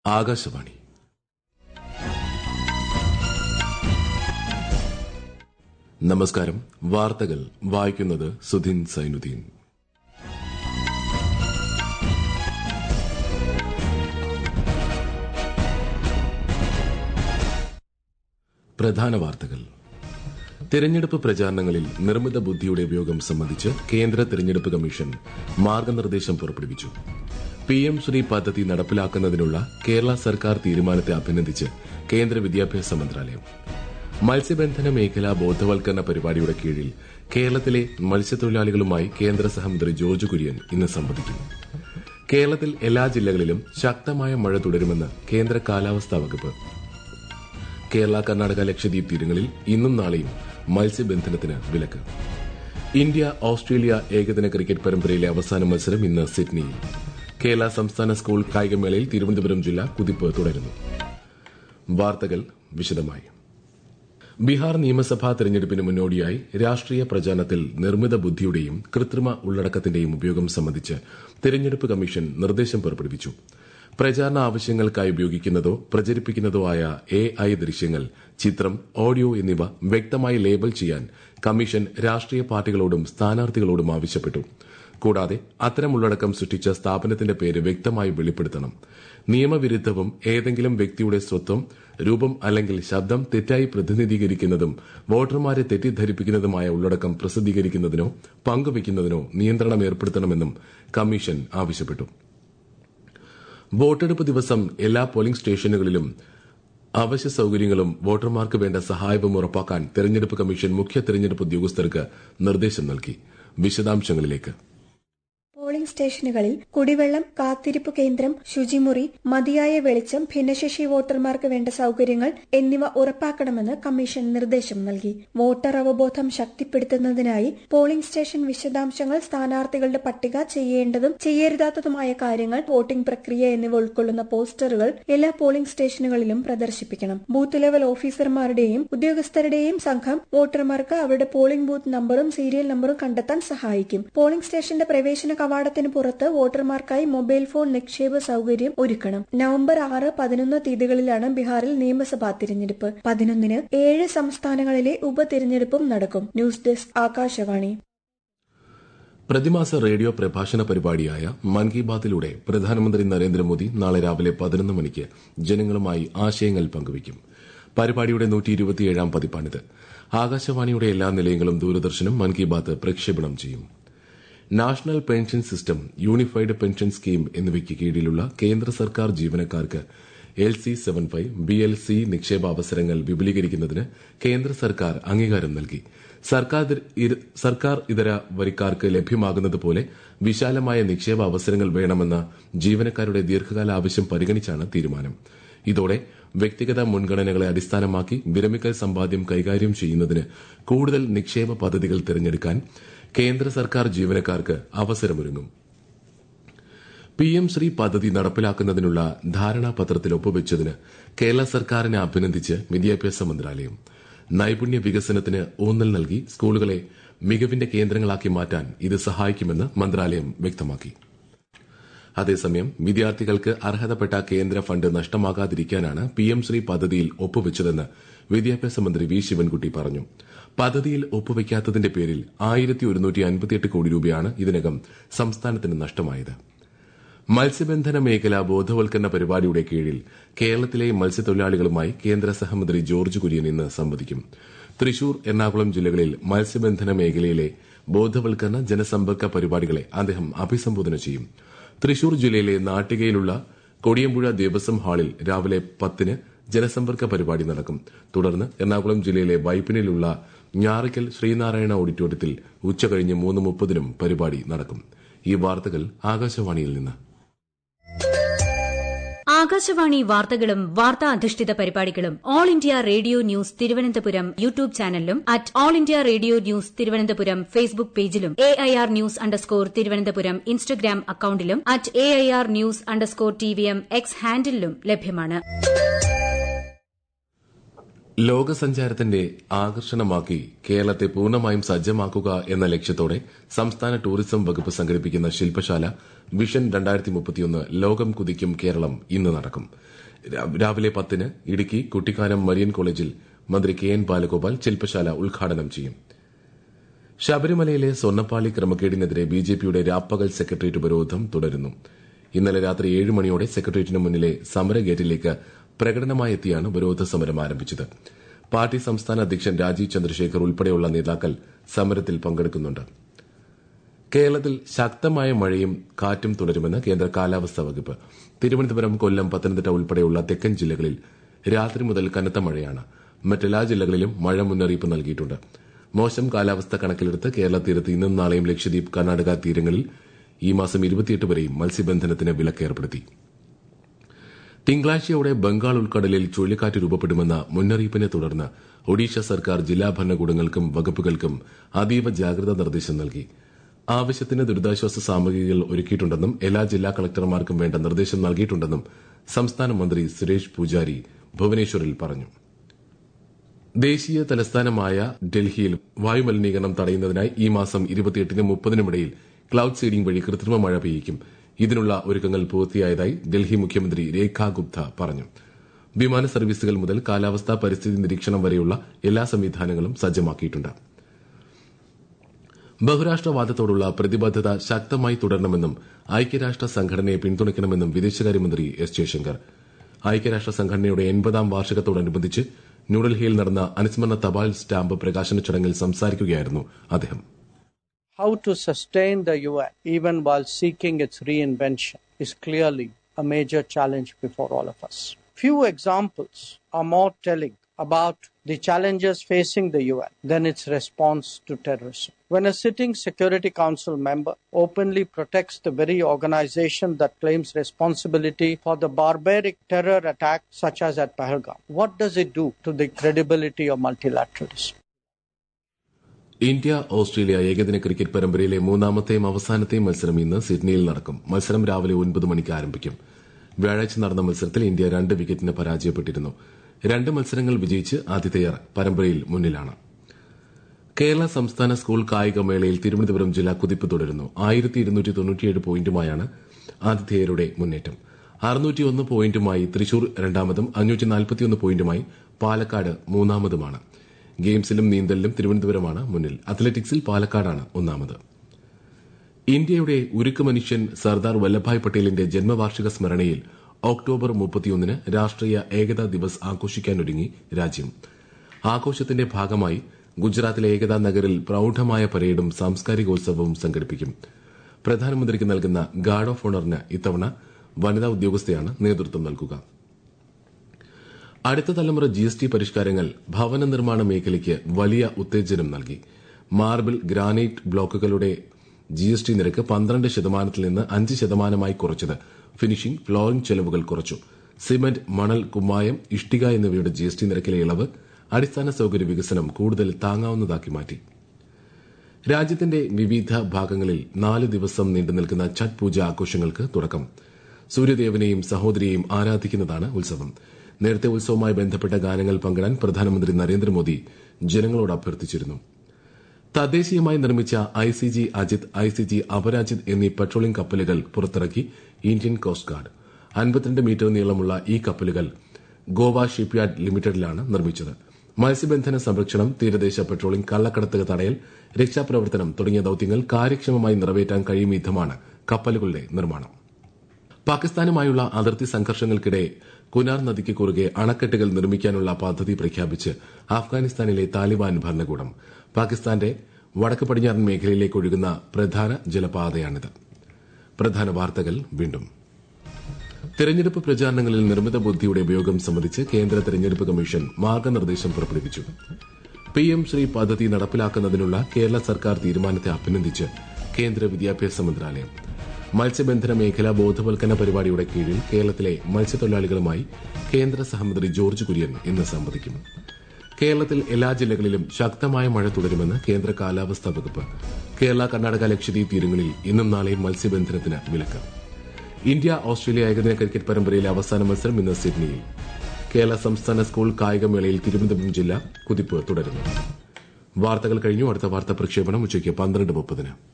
ആകാശവാണി നമസ്കാരം വാർത്തകൾ വായിക്കുന്നത് സുധിൻ സൈനുദ്ദീൻ പ്രധാന വാർത്തകൾ തെരഞ്ഞെടുപ്പ് പ്രചാരണങ്ങളിൽ നിർമ്മിത ബുദ്ധിയുടെ ഉപയോഗം സംബന്ധിച്ച് കേന്ദ്ര തെരഞ്ഞെടുപ്പ് കമ്മീഷൻ മാർഗനിർദ്ദേശം പുറപ്പെടുവിച്ചു പി എം ശ്രീ പദ്ധതി നടപ്പിലാക്കുന്നതിനുള്ള കേരള സർക്കാർ തീരുമാനത്തെ അഭിനന്ദിച്ച് കേന്ദ്ര വിദ്യാഭ്യാസ മന്ത്രാലയം മത്സ്യബന്ധന മേഖല ബോധവൽക്കരണ പരിപാടിയുടെ കീഴിൽ കേരളത്തിലെ മത്സ്യത്തൊഴിലാളികളുമായി കേന്ദ്ര സഹമന്ത്രി ജോർജ് കുര്യൻ ഇന്ന് സംവദിക്കും കേരളത്തിൽ എല്ലാ ജില്ലകളിലും ശക്തമായ മഴ തുടരുമെന്ന് കേന്ദ്ര കാലാവസ്ഥാ വകുപ്പ് കേരള കർണാടക ലക്ഷദ്വീപ് തീരങ്ങളിൽ ഇന്നും നാളെയും മത്സ്യബന്ധനത്തിന് വിലക്ക് ഇന്ത്യ ഓസ്ട്രേലിയ ഏകദിന ക്രിക്കറ്റ് പരമ്പരയിലെ അവസാന മത്സരം ഇന്ന് സിഡ്നിയിൽ കേരള സംസ്ഥാന സ്കൂൾ കായികമേളയിൽ തിരുവനന്തപുരം ജില്ല കുതിപ്പ് തുടരുന്നു വാർത്തകൾ വിശദമായി ബീഹാർ നിയമസഭാ തെരഞ്ഞെടുപ്പിന് മുന്നോടിയായി രാഷ്ട്രീയ പ്രചാരണത്തിൽ നിർമ്മിത ബുദ്ധിയുടെയും കൃത്രിമ ഉള്ളടക്കത്തിന്റെയും ഉപയോഗം സംബന്ധിച്ച് തെരഞ്ഞെടുപ്പ് കമ്മീഷൻ നിർദ്ദേശം പുറപ്പെടുവിച്ചു പ്രചാരണ ആവശ്യങ്ങൾക്കായി ഉപയോഗിക്കുന്നതോ പ്രചരിപ്പിക്കുന്നതോ ആയ എ ഐ ദൃശ്യങ്ങൾ ചിത്രം ഓഡിയോ എന്നിവ വ്യക്തമായി ലേബൽ ചെയ്യാൻ കമ്മീഷൻ രാഷ്ട്രീയ പാർട്ടികളോടും സ്ഥാനാർത്ഥികളോടും ആവശ്യപ്പെട്ടു കൂടാതെ അത്തരം ഉള്ളടക്കം സൃഷ്ടിച്ച സ്ഥാപനത്തിന്റെ പേര് വ്യക്തമായി വെളിപ്പെടുത്തണം നിയമവിരുദ്ധവും ഏതെങ്കിലും വ്യക്തിയുടെ സ്വത്വം രൂപം അല്ലെങ്കിൽ ശബ്ദം തെറ്റായി പ്രതിനിധീകരിക്കുന്നതും വോട്ടർമാരെ തെറ്റിദ്ധരിപ്പിക്കുന്നതുമായ ഉള്ളടക്കം പ്രസിദ്ധീകരിക്കുന്നതിനോ പങ്കുവയ്ക്കുന്നതിനോ നിയന്ത്രണം ഏർപ്പെടുത്തണമെന്നും കമ്മീഷൻ ആവശ്യപ്പെട്ടു വോട്ടെടുപ്പ് ദിവസം എല്ലാ പോളിംഗ് സ്റ്റേഷനുകളിലും അവശ്യ സൌകര്യങ്ങളും വോട്ടർമാർക്ക് വേണ്ട സഹായവും ഉറപ്പാക്കാൻ തെരഞ്ഞെടുപ്പ് കമ്മീഷൻ മുഖ്യ തെരഞ്ഞെടുപ്പ് ഉദ്യോഗസ്ഥർക്ക് നിർദ്ദേശം നൽകി വിശദാംശങ്ങളിലേക്ക് പോളിംഗ് സ്റ്റേഷനുകളിൽ കുടിവെള്ളം കാത്തിരിപ്പ് കേന്ദ്രം ശുചിമുറി മതിയായ വെളിച്ചം ഭിന്നശേഷി വോട്ടർമാർക്ക് വേണ്ട സൌകര്യങ്ങൾ എന്നിവ ഉറപ്പാക്കണമെന്ന് കമ്മീഷൻ നിർദ്ദേശം നൽകി വോട്ടർ അവബോധം ശക്തിപ്പെടുത്തുന്നതിനായി പോളിംഗ് സ്റ്റേഷൻ വിശദാംശങ്ങൾ സ്ഥാനാർത്ഥികളുടെ പട്ടിക ചെയ്യേണ്ടതും ചെയ്യരുതാത്തതുമായ കാര്യങ്ങൾ വോട്ടിംഗ് പ്രക്രിയ എന്നിവ ഉൾക്കൊള്ളുന്ന പോസ്റ്ററുകൾ എല്ലാ പോളിംഗ് സ്റ്റേഷനുകളിലും പ്രദർശിപ്പിക്കണം ബൂത്ത് ലെവൽ ഓഫീസർമാരുടെയും ഉദ്യോഗസ്ഥരുടെയും സംഘം വോട്ടർമാർക്ക് അവരുടെ പോളിംഗ് ബൂത്ത് നമ്പറും സീരിയൽ നമ്പറും കണ്ടെത്താൻ സഹായിക്കും പോളിംഗ് സ്റ്റേഷന്റെ പ്രവേശന കവാടത്തിന് പുറത്ത് വോട്ടർമാർക്കായി മൊബൈൽ ഫോൺ നിക്ഷേപ സൌകര്യം ഒരുക്കണം നവംബർ ആറ് പതിനൊന്ന് തീയതികളിലാണ് ബീഹാറിൽ നിയമസഭാ തിരഞ്ഞെടുപ്പ് പതിനൊന്നിന് ഏഴ് സംസ്ഥാനങ്ങളിലെ ഉപതിരഞ്ഞെടുപ്പും നടക്കും ന്യൂസ് ഡെസ്ക് ആകാശവാണി പ്രതിമാസ റേഡിയോ പ്രഭാഷണ പരിപാടിയായ മൻ കി ബാത്തിലൂടെ പ്രധാനമന്ത്രി നരേന്ദ്രമോദി നാളെ രാവിലെ പതിനൊന്ന് മണിക്ക് ജനങ്ങളുമായി ആശയങ്ങൾ പങ്കുവയ്ക്കും പരിപാടിയുടെ നൂറ്റി ഇരുപത്തിയേഴാം പതിപ്പാണിത് ആകാശവാണിയുടെ എല്ലാ നിലയങ്ങളും ദൂരദർശനും മൻ കി ബാത്ത് പ്രക്ഷേപണം ചെയ്യും national pension system unified pension scheme എന്നിവയ്ക്ക് കീഴിലുള്ള കേന്ദ്ര സർക്കാർ ജീവനക്കാർക്ക് L C seven five B L C നിക്ഷേപാവസരങ്ങൾ വിപുലീകരിക്കുന്നതിന് കേന്ദ്ര സർക്കാർ അംഗീകാരം നൽകി സർക്കാർ ഇതര വരിക്കാർക്ക് ലഭ്യമാകുന്നതുപോലെ വിശാലമായ നിക്ഷേപ അവസരങ്ങൾ വേണമെന്ന ജീവനക്കാരുടെ ദീർഘകാല ആവശ്യം പരിഗണിച്ചാണ് തീരുമാനം ഇതോടെ വ്യക്തിഗത മുൻഗണനകളെ അടിസ്ഥാനമാക്കി വിരമിക്കൽ സമ്പാദ്യം കൈകാര്യം ചെയ്യുന്നതിന് കൂടുതൽ നിക്ഷേപ പദ്ധതികൾ തിരഞ്ഞെടുക്കാൻ കേന്ദ്ര സർക്കാർ ജീവനക്കാർക്ക് അവസരമൊരുങ്ങും പി എം ശ്രീ പദ്ധതി നടപ്പിലാക്കുന്നതിനുള്ള ധാരണാപത്രത്തിൽ ഒപ്പുവെച്ചതിന് കേരള സർക്കാരിനെ അഭിനന്ദിച്ച് വിദ്യാഭ്യാസ മന്ത്രാലയം നൈപുണ്യ വികസനത്തിന് ഊന്നൽ നൽകി സ്കൂളുകളെ മികവിന്റെ കേന്ദ്രങ്ങളാക്കി മാറ്റാൻ ഇത് സഹായിക്കുമെന്ന് മന്ത്രാലയം വ്യക്തമാക്കി അതേസമയം വിദ്യാർത്ഥികൾക്ക് അർഹതപ്പെട്ട കേന്ദ്ര ഫണ്ട് നഷ്ടമാകാതിരിക്കാനാണ് പി എം ശ്രീ പദ്ധതിയിൽ ഒപ്പുവെച്ചതെന്ന് വിദ്യാഭ്യാസ മന്ത്രി വി ശിവൻകുട്ടി പറഞ്ഞു പദ്ധതിയിൽ ഒപ്പുവയ്ക്കാത്തതിന്റെ പേരിൽ ആയിരത്തി ഒരുന്നൂറ്റി അൻപത്തിയെട്ട് കോടി രൂപയാണ് ഇതിനകം സംസ്ഥാനത്തിന് നഷ്ടമായത് മത്സ്യബന്ധന മേഖല ബോധവൽക്കരണ പരിപാടിയുടെ കീഴിൽ കേരളത്തിലെ മത്സ്യത്തൊഴിലാളികളുമായി കേന്ദ്ര സഹമന്ത്രി ജോർജ് കുര്യൻ ഇന്ന് സംവദിക്കും തൃശൂർ എറണാകുളം ജില്ലകളിൽ മത്സ്യബന്ധന മേഖലയിലെ ബോധവൽക്കരണ ജനസമ്പർക്ക പരിപാടികളെ അദ്ദേഹം അഭിസംബോധന ചെയ്യും തൃശൂർ ജില്ലയിലെ നാട്ടികയിലുള്ള കൊടിയമ്പുഴ ദേവസ്വം ഹാളിൽ രാവിലെ പത്തിന് ജനസമ്പർക്ക പരിപാടി നടക്കും തുടർന്ന് എറണാകുളം ജില്ലയിലെ വൈപ്പിനിലുള്ള ഞാറയ്ക്കൽ ശ്രീനാരായണ ഓഡിറ്റോറിയത്തിൽ ഉച്ചകഴിഞ്ഞ് മൂന്ന് മുപ്പതിനും പരിപാടി നടക്കും ഈ വാർത്തകൾ ആകാശവാണിയിൽ നിന്ന് ആകാശവാണി വാർത്തകളും വാർത്താ അധിഷ്ഠിത പരിപാടികളും All India Radio news Thiruvananthapuram YouTube ചാനലിലും at All India Radio news Thiruvananthapuram Facebook പേജിലും A I R news underscore Thiruvananthapuram Instagram അക്കൌണ്ടിലും at A I R news underscore T V M X ഹാൻഡിലും ലഭ്യമാണ് ലോകസഞ്ചാരത്തിന്റെ ആകർഷണമാക്കി കേരളത്തെ പൂർണ്ണമായും സജ്ജമാക്കുക എന്ന ലക്ഷ്യത്തോടെ സംസ്ഥാന ടൂറിസം വകുപ്പ് സംഘടിപ്പിക്കുന്ന ശില്പശാല വിഷൻ രണ്ടായിരത്തി മുപ്പത്തിയൊന്ന് ലോകം കുതിക്കും കേരളം ഇന്ന് നടക്കും രാവിലെ പത്തിന് ഇടുക്കി കുട്ടിക്കാനം മരിയൻ കോളേജിൽ മന്ത്രി കെ എൻ ബാലഗോപാൽ ശില്പശാല ഉദ്ഘാടനം ചെയ്യും ശബരിമലയിലെ സ്വർണ്ണപ്പാളി ക്രമക്കേടിനെതിരെ ബിജെപിയുടെ രാപ്പകൽ സെക്രട്ടേറിയറ്റ് ഉപരോധം തുടരുന്നു ഇന്നലെ രാത്രി ഏഴ് മണിയോടെ സെക്രട്ടേറിയറ്റിന് മുന്നിലെ സമരഗേറ്റിലേക്ക് പ്രകടനമായി എത്തിയാണ് ഉപരോധ സമരം ആരംഭിച്ചത് പാർട്ടി സംസ്ഥാന അധ്യക്ഷൻ രാജീവ് ചന്ദ്രശേഖർ ഉൾപ്പെടെയുള്ള നേതാക്കൾ സമരത്തിൽ പങ്കെടുക്കുന്നുണ്ട് കേരളത്തിൽ ശക്തമായ മഴയും കാറ്റും തുടരുമെന്ന് കേന്ദ്ര കാലാവസ്ഥാ വകുപ്പ് തിരുവനന്തപുരം കൊല്ലം പത്തനംതിട്ട ഉൾപ്പെടെയുള്ള തെക്കൻ ജില്ലകളിൽ രാത്രി മുതൽ കനത്ത മഴയാണ് മറ്റെല്ലാ ജില്ലകളിലും മഴ മുന്നറിയിപ്പ് നൽകിയിട്ടുണ്ട് മോശം കാലാവസ്ഥ കണക്കിലെടുത്ത് കേരള തീരത്ത് ഇന്നും നാളെയും ലക്ഷദ്വീപ് കർണാടക തീരങ്ങളിൽ ഈ മാസം ഇരുപത്തിയെട്ട് വരെയും മത്സ്യബന്ധനത്തിന് വിലക്കേർപ്പെടുത്തി തിങ്കളാഴ്ചയോടെ ബംഗാൾ ഉൾക്കടലിൽ ചുഴലിക്കാറ്റ് രൂപപ്പെടുമെന്ന മുന്നറിയിപ്പിനെ തുടർന്ന് ഒഡീഷ സർക്കാർ ജില്ലാ ഭരണകൂടങ്ങൾക്കും വകുപ്പുകൾക്കും അതീവ ജാഗ്രതാ നിർദ്ദേശം നൽകി ആവശ്യത്തിന് ദുരിതാശ്വാസ സാമഗ്രികൾ ഒരുക്കിയിട്ടുണ്ടെന്നും എല്ലാ ജില്ലാ കളക്ടർമാർക്കും വേണ്ട നിർദ്ദേശം നൽകിയിട്ടുണ്ടെന്നും സംസ്ഥാന മന്ത്രി സുരേഷ് പൂജാരി ഭുവനേശ്വറിൽ പറഞ്ഞു ദേശീയ തലസ്ഥാനമായ ഡൽഹിയിൽ വായുമലിനീകരണം തടയുന്നതിനായി ഈ മാസം ഇരുപത്തിയെട്ടിനും മുപ്പതിനുമിടയിൽ ക്ലൌഡ് സീഡിംഗ് വഴി കൃത്രിമ മഴ പെയ്യിക്കും ഇതിനുള്ള ഒരുക്കങ്ങൾ പൂർത്തിയായതായി ഡൽഹി മുഖ്യമന്ത്രി രേഖ ഗുപ്ത പറഞ്ഞു വിമാന സർവീസുകൾ മുതൽ കാലാവസ്ഥാ പരിസ്ഥിതി നിരീക്ഷണം വരെയുള്ള എല്ലാ സംവിധാനങ്ങളും സജ്ജമാക്കിയിട്ടുണ്ട് ബഹുരാഷ്ട്രവാദത്തോടുള്ള പ്രതിബദ്ധത ശക്തമായി തുടരണമെന്നും ഐക്യരാഷ്ട്ര സംഘടനയെ പിന്തുണയ്ക്കണമെന്നും വിദേശകാര്യമന്ത്രി എസ് ജയശങ്കർ ഐക്യരാഷ്ട്ര സംഘടനയുടെ എൺപതാം വാർഷികത്തോടനുബന്ധിച്ച് ന്യൂഡൽഹിയിൽ നടന്ന അനുസ്മരണ തപാൽ സ്റ്റാമ്പ് പ്രകാശന ചടങ്ങിൽ സംസാരിക്കുകയായിരുന്നു അദ്ദേഹം How to sustain the UN even while seeking its reinvention is clearly a major challenge before all of us. Few examples are more telling about the challenges facing the UN than its response to terrorism. When a sitting Security Council member openly protects the very organization that claims responsibility for the barbaric terror attack such as at Pahalgam, what does it do to the credibility of multilateralism? India Australia ഏകദിന cricket പരമ്പരയിലെ മൂന്നാമത്തെയും അവസാനത്തെയും മത്സരം ഇന്ന് സിഡ്നിയിൽ നടക്കും മത്സരം രാവിലെ ഒൻപത് മണിക്ക് ആരംഭിക്കും വ്യാഴാഴ്ച നടന്ന മത്സരത്തിൽ ഇന്ത്യ രണ്ട് വിക്കറ്റിന് പരാജയപ്പെട്ടിരുന്നു രണ്ട് മത്സരങ്ങൾ വിജയിച്ച് ആതിഥേയർ പരമ്പരയിൽ മുന്നിലാണ് കേരള സംസ്ഥാന സ്കൂൾ കായികമേളയിൽ തിരുവനന്തപുരം ജില്ല കുതിപ്പ് തുടരുന്നു ആയിരത്തി ഇരുന്നൂറ്റി തൊണ്ണൂറ്റിയേഴ് പോയിന്റുമായാണ് ആതിഥേയരുടെ മുന്നേറ്റം അറുന്നൂറ്റിയൊന്ന് പോയിന്റുമായി തൃശൂർ രണ്ടാമതും അഞ്ഞൂറ്റി നാൽപ്പത്തിയൊന്ന് പോയിന്റുമായി പാലക്കാട് മൂന്നാമതുമാണ് ഗെയിംസിലും നീന്തലിലും തിരുവനന്തപുരമാണ് മുന്നിൽ അത്ലറ്റിക്സിൽ പാലക്കാടാണ് ഒന്നാമത് ഇന്ത്യയുടെ ഉരുക്ക് മനുഷ്യൻ സർദാർ വല്ലഭായ് പട്ടേലിന്റെ ജന്മവാർഷിക സ്മരണയിൽ ഒക്ടോബർ മുപ്പത്തിയൊന്നിന് രാഷ്ട്രീയ ഏകതാ ദിവസ് ആഘോഷിക്കാനൊരുങ്ങി രാജ്യം ആഘോഷത്തിന്റെ ഭാഗമായി ഗുജറാത്തിലെ ഏകതാ നഗറിൽ പ്രൌഢമായ പരേഡും സാംസ്കാരികോത്സവവും സംഘടിപ്പിക്കും പ്രധാനമന്ത്രിക്ക് നൽകുന്ന ഗാർഡ് ഓഫ് ഓണറിന് ഇത്തവണ വനിതാ ഉദ്യോഗസ്ഥയാണ് നേതൃത്വം നൽകുക അടുത്ത തലമുറ ജി എസ് ടി പരിഷ്കാരങ്ങൾ ഭവന നിർമ്മാണ മേഖലയ്ക്ക് വലിയ ഉത്തേജനം നൽകി മാർബിൾ ഗ്രാനൈറ്റ് ബ്ലോക്കുകളുടെ ജി എസ് ടി നിരക്ക് പന്ത്രണ്ട് ശതമാനത്തിൽ നിന്ന് അഞ്ച് ശതമാനമായി കുറച്ചത് ഫിനിഷിംഗ് ഫ്ലോറിംഗ് ചെലവുകൾ കുറച്ചു സിമന്റ് മണൽ കുമ്മായം ഇഷ്ടിക എന്നിവയുടെ ജി എസ് ടി നിരക്കിലെ ഇളവ് അടിസ്ഥാന സൌകര്യ വികസനം കൂടുതൽ താങ്ങാവുന്നതാക്കി മാറ്റി രാജ്യത്തിന്റെ വിവിധ ഭാഗങ്ങളിൽ നാല് ദിവസം നീണ്ടുനിൽക്കുന്ന ഛഠ് പൂജ ആഘോഷങ്ങൾക്ക് തുടക്കം സൂര്യദേവനെയും സഹോദരിയെയും ആരാധിക്കുന്നതാണ് ഉത്സവം നേരത്തെ ഉത്സവവുമായി ബന്ധപ്പെട്ട ഗാനങ്ങൾ പങ്കിടാൻ പ്രധാനമന്ത്രി നരേന്ദ്രമോദി ജനങ്ങളോട് അഭ്യർത്ഥിച്ചിരുന്നു തദ്ദേശീയമായി നിർമ്മിച്ച I C G Ajit I C G Aparajit എന്നീ പെട്രോളിംഗ് കപ്പലുകൾ പുറത്തിറക്കി ഇന്ത്യൻ കോസ്റ്റ് ഗാർഡ് അൻപത്തിരണ്ട് മീറ്റർ നീളമുള്ള ഈ കപ്പലുകൾ ഗോവ ഷിപ്പ്യാർഡ് ലിമിറ്റഡിലാണ് നിർമ്മിച്ചത് മത്സ്യബന്ധന സംരക്ഷണം തീരദേശ പെട്രോളിംഗ് കള്ളക്കടത്ത് തടയൽ രക്ഷാപ്രവർത്തനം തുടങ്ങിയ ദൌത്യങ്ങൾ കാര്യക്ഷമമായി നിറവേറ്റാൻ കഴിയും വിധമാണ് കപ്പലുകളുടെ നിർമ്മാണം പാകിസ്ഥാനുമായുള്ള അതിർത്തി സംഘർഷങ്ങൾക്കിടെ കുനാർ നദിക്ക് കുറുകെ അണക്കെട്ടുകൾ നിർമ്മിക്കാനുള്ള പദ്ധതി പ്രഖ്യാപിച്ച് അഫ്ഗാനിസ്ഥാനിലെ താലിബാൻ ഭരണകൂടം പാകിസ്ഥാന്റെ വടക്ക് പടിഞ്ഞാറൻ മേഖലയിലേക്ക് ഒഴുകുന്ന പ്രധാന ജലപാതയാണിത് പ്രധാന വാർത്തകൾ വീണ്ടും തെരഞ്ഞെടുപ്പ് പ്രചാരണങ്ങളിൽ നിർമ്മിത ബുദ്ധിയുടെ ഉപയോഗം സംബന്ധിച്ച് കേന്ദ്ര തെരഞ്ഞെടുപ്പ് കമ്മീഷൻ മാർഗനിർദ്ദേശം പുറപ്പെടുവിച്ചു പിഎം ശ്രീ പദ്ധതി നടപ്പിലാക്കുന്നതിനുള്ള കേരള സർക്കാർ തീരുമാനത്തെ അഭിനന്ദിച്ച് കേന്ദ്ര വിദ്യാഭ്യാസ മന്ത്രാലയം മത്സ്യബന്ധന മേഖല ബോധവൽക്കരണ പരിപാടിയുടെ കീഴിൽ കേരളത്തിലെ മത്സ്യത്തൊഴിലാളികളുമായി കേന്ദ്ര സഹമന്ത്രി ജോർജ് കുര്യൻ ഇന്ന് സംവദിക്കും കേരളത്തിൽ എല്ലാ ജില്ലകളിലും ശക്തമായ മഴ തുടരുമെന്ന് കേന്ദ്ര കാലാവസ്ഥാ വകുപ്പ് കേരള കർണാടക ലക്ഷദ്വീപ് തീരങ്ങളിൽ ഇന്നും നാളെയും മത്സ്യബന്ധനത്തിന് വിലക്ക് ഇന്ത്യ ഓസ്ട്രേലിയ ഏകദിന ക്രിക്കറ്റ് പരമ്പരയിലെ അവസാന മത്സരം ഇന്ന് സിഡ്നിയിൽ കേരള സംസ്ഥാന സ്കൂൾ കായികമേളയിൽ തിരുവനന്തപുരം ജില്ല കുതിപ്പ് തുടരുന്നു വാർത്തകൾ കഴിഞ്ഞു അടുത്ത വാർത്താ പ്രക്ഷേപണം ഉച്ചയ്ക്ക് പന്ത്രണ്ട് മുപ്പതിന്